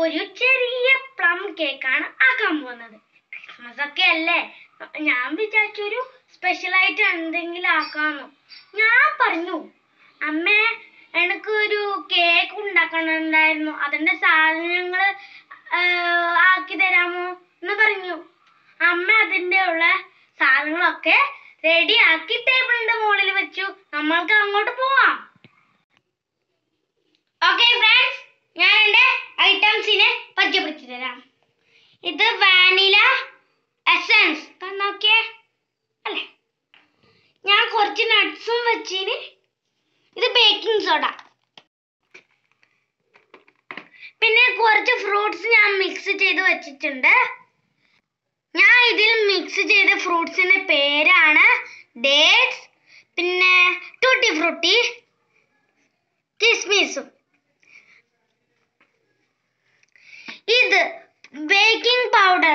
ഒരു ചെറിയ പ്ലം കേക്കാണ് ആക്കാൻ പോകുന്നത് ക്രിസ്മസ് ഒക്കെ അല്ലേ ഞാൻ വിചാരിച്ചു ഒരു സ്പെഷ്യൽ ആയിട്ട് എന്തെങ്കിലും ആക്കാന്ന് ഞാൻ പറഞ്ഞു അമ്മേ എനിക്ക് ഒരു കേക്ക് ഉണ്ടാക്കണുണ്ടായിരുന്നു അതിന്റെ സാധനങ്ങൾ ആക്കി തരാമോ എന്ന് പറഞ്ഞു അമ്മ അതിന്റെ ഉള്ള സാധനങ്ങളൊക്കെ റെഡി ആക്കി ടേബിളിന്റെ മുകളിൽ വെച്ചു നമ്മൾക്ക് അങ്ങോട്ട് പോവാം ഓക്കെ ഫ്രണ്ട്സ് ഞാൻ എൻ്റെ ഐറ്റംസിനെ പരിചയപ്പെടുത്തി തരാം ഇത് വാനില എസൻസ് നോക്കിയേ അല്ലേ ഞാൻ കുറച്ച് നട്ട്സും വെച്ചിന് ഇത് ബേക്കിംഗ് സോഡ പിന്നെ കുറച്ച് ഫ്രൂട്ട്സ് ഞാൻ മിക്സ് ചെയ്ത് വെച്ചിട്ടുണ്ട് ഞാൻ ഇതിൽ മിക്സ് ചെയ്ത ഫ്രൂട്ട്സിന്റെ പേരാണ് ഡേറ്റ്സ് പിന്നെ ടൂട്ടി ഫ്രൂട്ടി കിസ്മിസും ഇത് ബേക്കിംഗ് പൗഡർ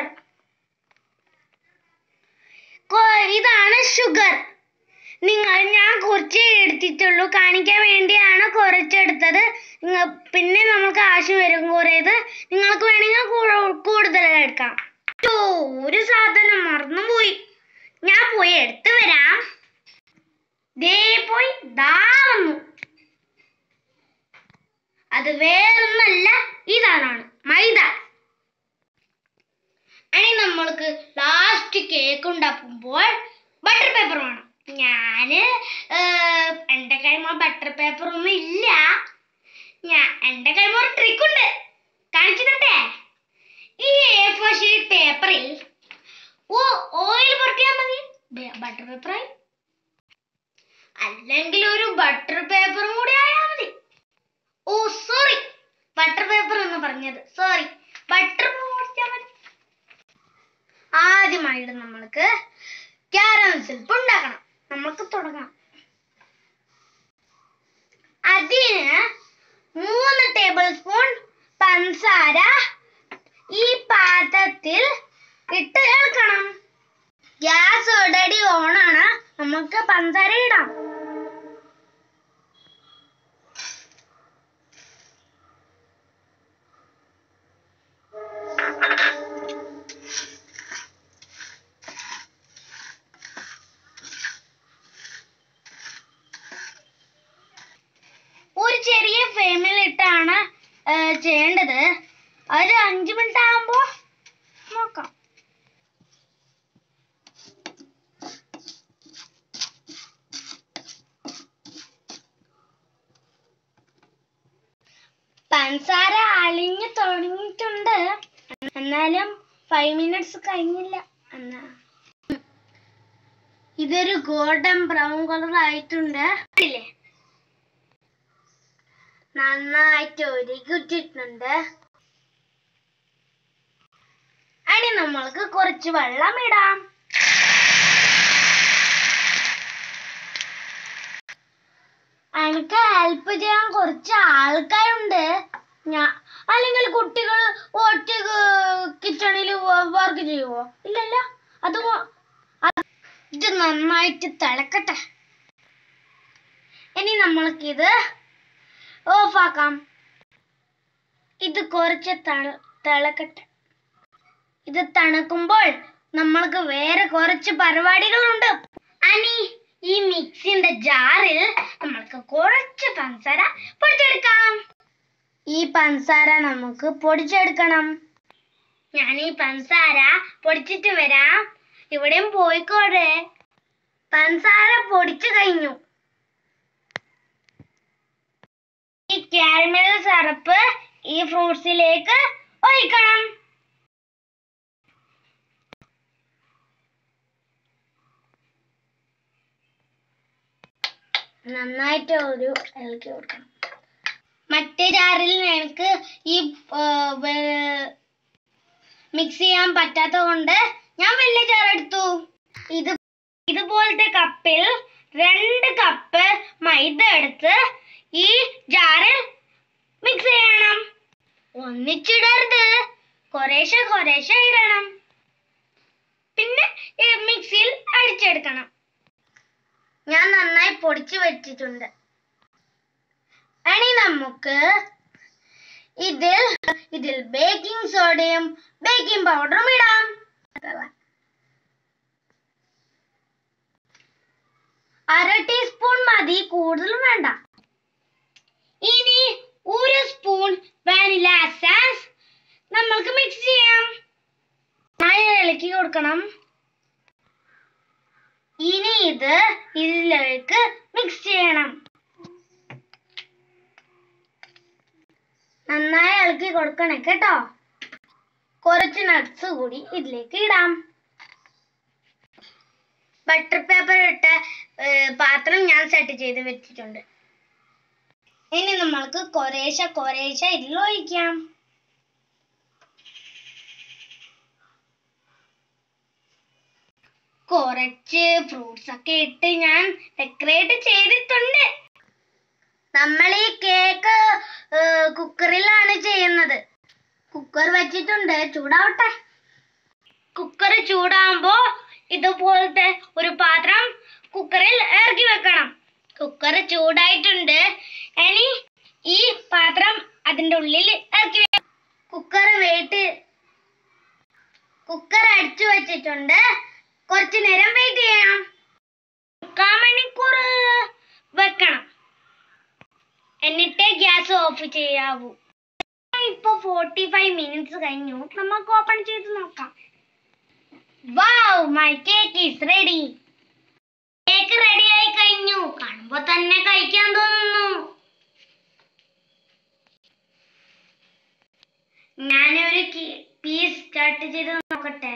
ഇതാണ് ഷുഗർ നിങ്ങൾ ഞാൻ കുറച്ചേ എടുത്തിട്ടുള്ളൂ കാണിക്കാൻ വേണ്ടിയാണ് കുറച്ചെടുത്തത് നിങ്ങ- പിന്നെ നമുക്ക് ആവശ്യം വരും കുറേത് നിങ്ങൾക്ക് വേണമെങ്കിൽ കൂ- കൂടുതൽ എടുക്കാം ഓ, ഒരു സാധനം മറന്നുപോയി ഞാൻ പോയി എടുത്തു വരാം ദേ പോയി ദാ വന്നു അത് വേറൊന്നല്ല ഇതാണ് മൈദ ഇനി നമ്മൾക്ക് ലാസ്റ്റ് കേക്ക് ഉണ്ടാക്കുമ്പോൾ ബട്ടർ പേപ്പർ വേണം ഞാന് ഏർ, എൻ്റെ കൈമ ബട്ടർ പേപ്പർ ഒന്നും ഇല്ല ഞാൻ എൻ്റെ കൈമ ഒരു ട്രിക്ക് ഉണ്ട് കാണിച്ചു തരട്ടെ ഈ എ ഫോർ ഷീറ്റ് പേപ്പറിൽ ഓ ഓയിൽ പുരട്ടിയാൽ മതി ബട്ടർ പേപ്പറായി അല്ലെങ്കിൽ ഒരു ബട്ടർ പേപ്പറും കൂടി ആയാൽ മതി ഓ സോറി ബട്ടർ പേപ്പർ എന്ന് പറഞ്ഞത് സോറി ബട്ടർ മുറിച്ചാൽ മതി ആദ്യമായിട്ട് നമ്മൾക്ക് ക്യാരമൽ സിൽപ്പ് ഉണ്ടാക്കണം നമുക്ക് തുടങ്ങാം അതിന് മൂന്ന് ടേബിൾ സ്പൂൺ പഞ്ചസാര ഈ പാത്രത്തിൽ ഇട്ട് ഇളക്കണം ഗ്യാസ് ഓൾറെഡി ഓൺ ആണ് നമുക്ക് പഞ്ചസാര ഇടാം ഒരു ചെറിയ ഫ്ലെയിമിലിട്ടാണ് ചെയ്യേണ്ടത് ഒരു അഞ്ച് മിനിറ്റ് ആകുമ്പോ നോക്കാം പഞ്ചസാര അലിഞ്ഞു തുടങ്ങിയിട്ടുണ്ട് എന്നാലും ഫൈവ് മിനിറ്റ്സ് കഴിഞ്ഞില്ല എന്നാ ഇതൊരു ഗോൾഡൻ ബ്രൗൺ കളർ ആയിട്ടുണ്ട് ഇല്ലേ നന്നായിട്ട് ഒരുക്കിയിട്ടുണ്ട് ഇനി നമ്മൾക്ക് കുറച്ച് വെള്ളം ഇടാം എനിക്ക് ഹെൽപ്പ് ചെയ്യാൻ കുറച്ച് ആൾക്കാരുണ്ട് ഞാൻ അല്ലെങ്കിൽ കുട്ടികൾ ഒറ്റ കിച്ചണിൽ വർക്ക് ചെയ്യുവോ ഇല്ലല്ല അത് കൊ- അത് ഇത് നന്നായിട്ട് തിളക്കട്ടെ ഇനി നമ്മൾക്കിത് ഓഫാക്കാം ഇത് കുറച്ച് തണ- തിളക്കട്ടെ ഇത് തണുക്കുമ്പോൾ നമ്മൾക്ക് വേറെ കുറച്ച് പരിപാടികളുണ്ട് അനി ഈ മിക്സിന്റെ ജാറിൽ നമ്മൾക്ക് കുറച്ച് പഞ്ചസാര പൊടിച്ചെടുക്കാം ഈ പഞ്ചസാര നമുക്ക് പൊടിച്ചെടുക്കണം ഞാൻ ഈ പഞ്ചസാര പൊടിച്ചിട്ട് വരാം ഇവിടെയും പോയിക്കോടെ പഞ്ചസാര പൊടിച്ചു കഴിഞ്ഞു ഈ കാരമൽ സിറപ്പ് ഈ ഫ്രൂട്ട്സിലേക്ക് ഒഴിക്കണം നന്നായിട്ട് ഒരു ഇളക്കി കൊടുക്കണം മറ്റേ ജാറിൽ എനിക്ക് ഈ മിക്സ് ചെയ്യാൻ പറ്റാത്തത് കൊണ്ട് ഞാൻ വലിയ ജാർ എടുത്തു ഇത് ഇതുപോലത്തെ കപ്പിൽ രണ്ട് കപ്പ് മൈദ എടുത്ത് ഈ ജാറിൽ മിക്സ് ചെയ്യണം ഒന്നിച്ചിടരുത് കുറേശ്ശെ കുറേശ്ശെ ഇടണം പിന്നെ ഈ മിക്സിയിൽ അടിച്ചെടുക്കണം ഞാൻ നന്നായി പൊടിച്ചു വെച്ചിട്ടുണ്ട് ഇനി നമുക്ക് ഇതിൽ ഇതിൽ ബേക്കിംഗ് സോഡയും ബേക്കിംഗ് പൗഡറും ഇടാം അര ടീസ്പൂൺ മതി കൂടുതൽ വേണ്ട ഇനി ഒരു സ്പൂൺ വാനില എസൻസ് നമ്മൾക്ക് മിക്സ് ചെയ്യാം നന്നായി ഇളക്കി കൊടുക്കണം ഇനി ഇത് ഇതിലേക്ക് മിക്സ് ചെയ്യണം നന്നായി ഇളക്കി കൊടുക്കണേ കേട്ടോ കുറച്ച് നട്ട്സ് കൂടി ഇതിലേക്ക് ഇടാം ബട്ടർ പേപ്പർ ഇട്ട ഏർ, പാത്രം ഞാൻ സെറ്റ് ചെയ്ത് വെച്ചിട്ടുണ്ട് ഇനി നമ്മൾക്ക് കുറേശ്ശെ കുറേശ്ശെ ഇതിൽ ഒഴിക്കാം കുറച്ച് ഫ്രൂട്ട്സ് ഒക്കെ ഇട്ട് ഞാൻ ഡെക്കറേറ്റ് ചെയ്തിട്ടുണ്ട് നമ്മൾ ഈ കേക്ക് കുക്കറിലാണ് ചെയ്യുന്നത് കുക്കർ വെച്ചിട്ടുണ്ട് ചൂടാവട്ടെ കുക്കർ ചൂടാകുമ്പോ ഇതുപോലത്തെ ഒരു പാത്രം കുക്കറിൽ ഇറക്കി വെക്കണം കുക്കർ ചൂടായിട്ടുണ്ട് ഇനി ഈ പാത്രം അതിന്റെ ഉള്ളിൽ ഇറക്കി വെക്കണം കുക്കർ വെയിറ്റ് കുക്കർ അടിച്ചു വെച്ചിട്ടുണ്ട് കുറച്ചു നേരം വെയിറ്റ് ചെയ്യണം മുക്കാൽ മണിക്കൂർ വെക്കണം എന്നിട്ടേ ഗ്യാസ് ഓഫ് ചെയ്യാവൂ ഇപ്പൊ ഫോർട്ടി ഫൈവ് മിനിറ്റ്സ് കഴിഞ്ഞു നമുക്ക് ഓപ്പൺ ചെയ്ത് നോക്കാം wow my cake is ready cake ready ആയി കഴിഞ്ഞു കാണുമ്പോ തന്നെ കഴിക്കാൻ തോന്നുന്നു ഞാനൊരു പീസ് കട്ട് ചെയ്ത് നോക്കട്ടെ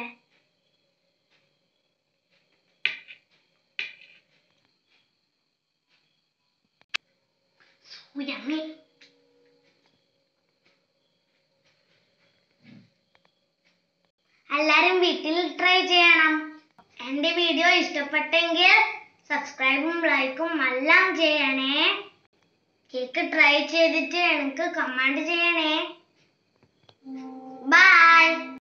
So yummy. എല്ലാരും വീട്ടിൽ ട്രൈ ചെയ്യണം എന്റെ വീഡിയോ ഇഷ്ടപ്പെട്ടെങ്കിൽ സബ്സ്ക്രൈബും ലൈക്കും എല്ലാം ചെയ്യണേ കേക്ക് ട്രൈ ചെയ്തിട്ട് എനിക്ക് കമന്റ് ചെയ്യണേ ബൈ